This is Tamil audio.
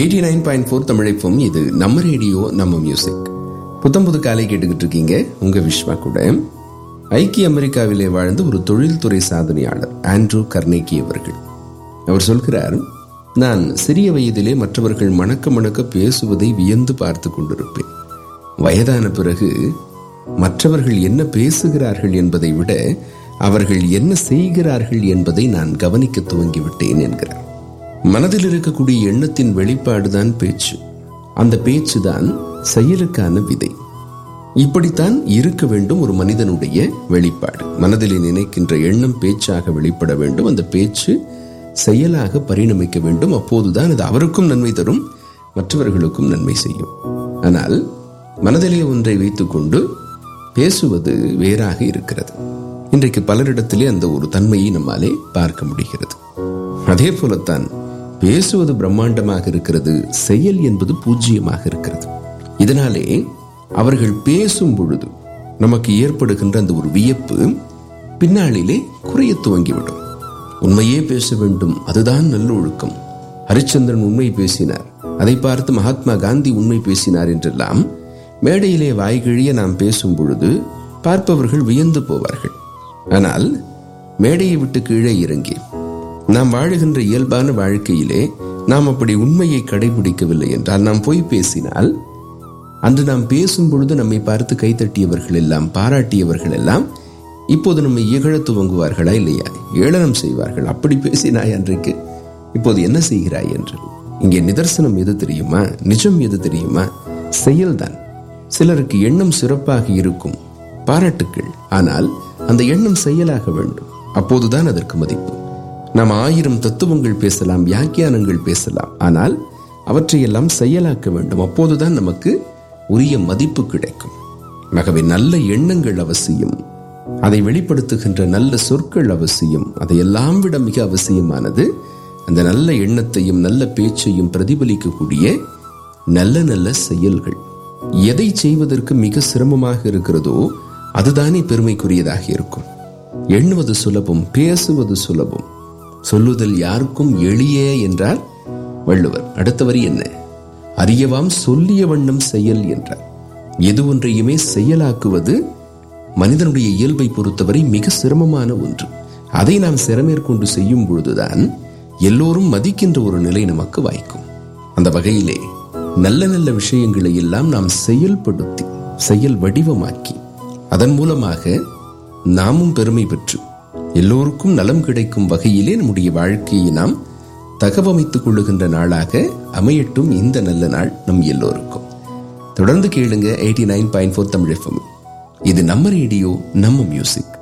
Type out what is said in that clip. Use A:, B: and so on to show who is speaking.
A: எயிட்டி நைன் பாயிண்ட் ஃபோர் தமிழைப்பும் இது நம்ம ரேடியோ நம்ம மியூசிக் புத்தம் புது காலை கேட்டுக்கிட்டு இருக்கீங்க உங்க விஸ்வா கூட ஐக்கிய அமெரிக்காவிலே வாழ்ந்த ஒரு தொழில்துறை சாதனையாளர் ஆண்ட்ரூ கர்னேகி அவர்கள் அவர் சொல்கிறார் நான் சிறிய வயதிலே மற்றவர்கள் மணக்க மணக்க பேசுவதை வியந்து பார்த்து கொண்டிருப்பேன் வயதான பிறகு மற்றவர்கள் என்ன பேசுகிறார்கள் என்பதை விட அவர்கள் என்ன செய்கிறார்கள் என்பதை நான் கவனிக்க துவங்கிவிட்டேன் என்கிறார் மனதில் இருக்கக்கூடிய எண்ணத்தின் வெளிப்பாடுதான் பேச்சு அந்த பேச்சுதான் செயலுக்கான விதை இப்படித்தான் இருக்க வேண்டும் ஒரு மனிதனுடைய வெளிப்பாடு மனதிலே நினைக்கின்ற எண்ணம் பேச்சாக வெளிப்பட வேண்டும் அந்த பேச்சு செயலாக பரிணமிக்க வேண்டும் அப்போதுதான் அது அவருக்கும் நன்மை தரும் மற்றவர்களுக்கும் நன்மை செய்யும் ஆனால் மனதிலே ஒன்றை வைத்துக்கொண்டு பேசுவது வேறாக இருக்கிறது இன்றைக்கு பலரிடத்திலே அந்த ஒரு தன்மையை நம்மாலே பார்க்க முடிகிறது அதே போலத்தான் பேசுவது பிரம்மாண்டமாக இருக்கிறது செயல் என்பது பூஜ்ஜியமாக இருக்கிறது இதனாலே அவர்கள் பேசும் பொழுது நமக்கு ஏற்படுகின்ற அந்த ஒரு வியப்பு பின்னாளிலே குறைய துவங்கிவிடும் உண்மையே பேச வேண்டும் அதுதான் நல்லொழுக்கம் ஹரிச்சந்திரன் உண்மை பேசினார் அதை பார்த்து மகாத்மா காந்தி உண்மை பேசினார் என்றெல்லாம் மேடையிலே வாய்கிழிய நாம் பேசும் பொழுது பார்ப்பவர்கள் வியந்து போவார்கள் ஆனால் மேடையை விட்டு கீழே இறங்கி நாம் வாழுகின்ற இயல்பான வாழ்க்கையிலே நாம் அப்படி உண்மையை கடைபிடிக்கவில்லை என்றால் நாம் பொய் பேசினால் அன்று நாம் பேசும் பொழுது நம்மை பார்த்து கைத்தட்டியவர்கள் எல்லாம் பாராட்டியவர்கள் எல்லாம் இப்போது நம்மை இகழ துவங்குவார்களா இல்லையா ஏளனம் செய்வார்கள் அப்படி பேசினாய் அன்றைக்கு இப்போது என்ன செய்கிறாய் என்று இங்கே நிதர்சனம் எது தெரியுமா நிஜம் எது தெரியுமா செயல்தான் சிலருக்கு எண்ணம் சிறப்பாக இருக்கும் பாராட்டுக்கள் ஆனால் அந்த எண்ணம் செயலாக வேண்டும் அப்போதுதான் அதற்கு மதிப்பு நாம் ஆயிரம் தத்துவங்கள் பேசலாம் வியாக்கியானங்கள் பேசலாம் ஆனால் அவற்றையெல்லாம் செயலாக்க வேண்டும் அப்போதுதான் நமக்கு உரிய மதிப்பு கிடைக்கும் ஆகவே நல்ல எண்ணங்கள் அவசியம் அதை வெளிப்படுத்துகின்ற நல்ல சொற்கள் அவசியம் அதையெல்லாம் விட மிக அவசியமானது அந்த நல்ல எண்ணத்தையும் நல்ல பேச்சையும் பிரதிபலிக்கக்கூடிய நல்ல நல்ல செயல்கள் எதை செய்வதற்கு மிக சிரமமாக இருக்கிறதோ அதுதானே பெருமைக்குரியதாக இருக்கும் எண்ணுவது சுலபம் பேசுவது சுலபம் சொல்லுதல் யாருக்கும் எளிய என்றார் வள்ளுவர் அடுத்த வரி என்ன அறியவாம் சொல்லிய வண்ணம் செயல் என்றார் எது ஒன்றையுமே செயலாக்குவது மனிதனுடைய இயல்பை பொறுத்தவரை மிக சிரமமான ஒன்று அதை நாம் சிறமேற்கொண்டு செய்யும் பொழுதுதான் எல்லோரும் மதிக்கின்ற ஒரு நிலை நமக்கு வாய்க்கும் அந்த வகையிலே நல்ல நல்ல விஷயங்களை எல்லாம் நாம் செயல்படுத்தி செயல் வடிவமாக்கி அதன் மூலமாக நாமும் பெருமை பெற்று எல்லோருக்கும் நலம் கிடைக்கும் வகையிலே நம்முடைய வாழ்க்கையை நாம் தகவமைத்துக் கொள்ளுகின்ற நாளாக அமையட்டும் இந்த நல்ல நாள் நம் எல்லோருக்கும் தொடர்ந்து கேளுங்க eighty nine point four Tamil இது நம்ம ரேடியோ நம்ம மியூசிக்